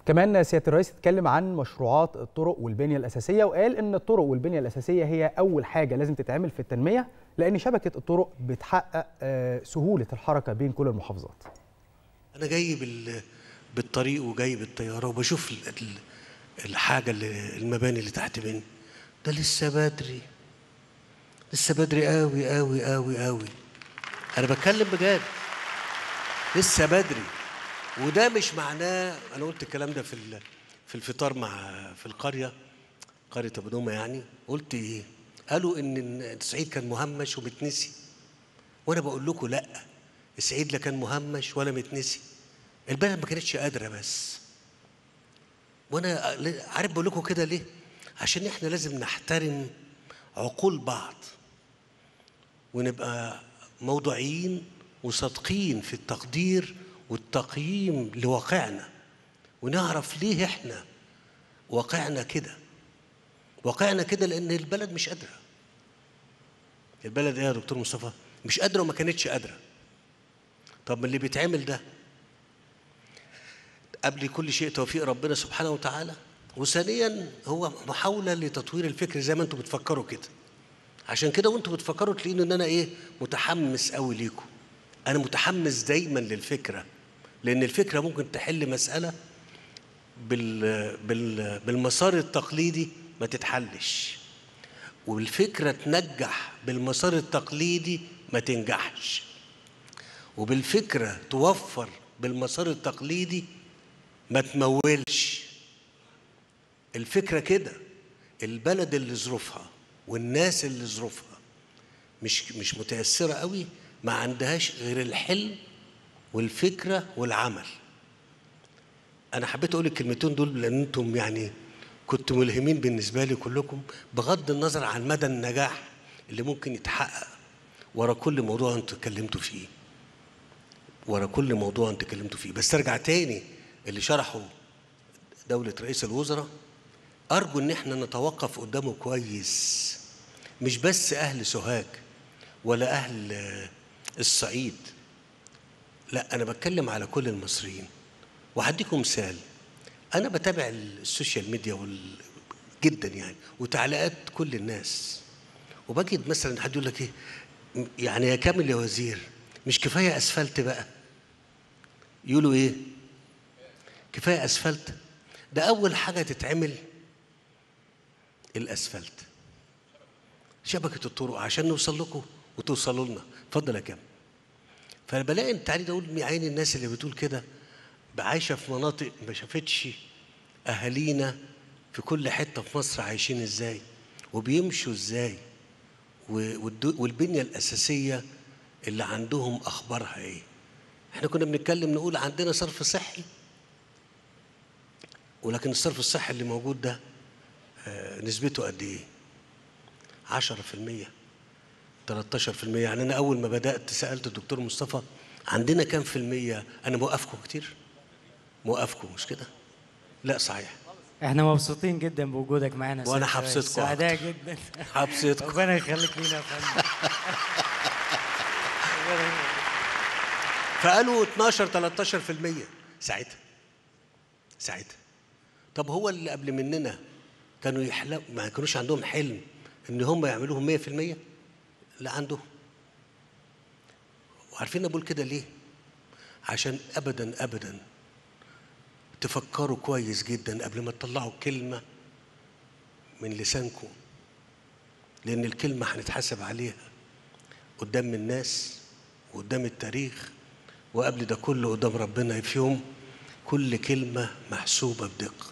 كمان سياده الرئيس اتكلم عن مشروعات الطرق والبنيه الاساسيه وقال ان الطرق والبنيه الاساسيه هي اول حاجه لازم تتعمل في التنميه لان شبكه الطرق بتحقق آه، سهوله الحركه بين كل المحافظات انا جاي بال بالطريق وجاي بالطياره وبشوف ال- ال- الحاجه اللي المباني اللي تحت مني ده لسه بدري لسه بدري قوي قوي قوي قوي انا بتكلم بجد لسه بدري وده مش معناه انا قلت الكلام ده في ال- في الفطار مع في القريه قريه ابو دومه يعني قلت ايه قالوا ان الصعيد كان مهمش ومتنسي وانا بقول لكم لا الصعيد لا كان مهمش ولا متنسي البلد ما كانتش قادره بس وانا عارف بقول لكم كده ليه عشان احنا لازم نحترم عقول بعض ونبقى موضوعيين وصادقين في التقدير والتقييم لواقعنا ونعرف ليه احنا واقعنا كده واقعنا كده لان البلد مش قادره البلد ايه يا دكتور مصطفى مش قادره وما كانتش قادره طب ما اللي بيتعمل ده قبل كل شيء توفيق ربنا سبحانه وتعالى وثانيا هو محاوله لتطوير الفكر زي ما انتم بتفكروا كده عشان كده وانتم بتفكروا تلاقين ان انا ايه متحمس قوي ليكم انا متحمس دايما للفكره لان الفكره ممكن تحل مساله بال بال بالمسار التقليدي ما تتحلش والفكره تنجح بالمسار التقليدي ما تنجحش وبالفكره توفر بالمسار التقليدي ما تمولش الفكره كده البلد اللي ظروفها والناس اللي ظروفها مش مش متاثره قوي ما عندهاش غير الحلم والفكره والعمل انا حبيت اقول الكلمتين دول لان انتم يعني كنتوا ملهمين بالنسبه لي كلكم بغض النظر عن مدى النجاح اللي ممكن يتحقق ورا كل موضوع انتوا اتكلمتوا فيه ورا كل موضوع انتوا اتكلمتوا فيه بس ارجع تاني اللي شرحه دولة رئيس الوزراء أرجو إن احنا نتوقف قدامه كويس مش بس أهل سوهاج ولا أهل آه، الصعيد لا أنا بتكلم على كل المصريين وهديكم مثال أنا بتابع السوشيال ميديا وال... جدا يعني وتعليقات كل الناس وبجد مثلا حد يقول لك إيه يعني يا كامل يا وزير مش كفاية أسفلت بقى يقولوا إيه كفايه اسفلت ده اول حاجه تتعمل الاسفلت شبكه الطرق عشان نوصل لكم وتوصلوا لنا اتفضل يا كام فانا بلاقي التعليق ده اقول يا عيني الناس اللي بتقول كده عايشه في مناطق ما شافتش اهالينا في كل حته في مصر عايشين ازاي وبيمشوا ازاي و- والد- والبنيه الاساسيه اللي عندهم اخبارها ايه احنا كنا بنتكلم نقول عندنا صرف صحي ولكن الصرف الصحي اللي موجود ده آه، نسبته قد ايه 10% 13% يعني انا اول ما بدات سالت الدكتور مصطفى عندنا كام في المية انا موقفكم كتير موقفكم مش كده لا صحيح احنا مبسوطين جدا بوجودك معانا يا وأنا سيادة الرئيس. هبسطكم سعداء أكتر. جدا هبسطكم ربنا يخليك لينا يا فندم ربنا يخليك. فقالوا 12 13% ساعتها ساعتها طب هو اللي قبل مننا كانوا يحلموا ما كانوش عندهم حلم ان هم يعملوهم 100% لا عندهم وعارفين أنا بقول كده ليه عشان ابدا ابدا تفكروا كويس جدا قبل ما تطلعوا كلمه من لسانكم لان الكلمه هنتحاسب عليها قدام الناس وقدام التاريخ وقبل ده كله قدام ربنا في يوم كل كلمه محسوبه بدقه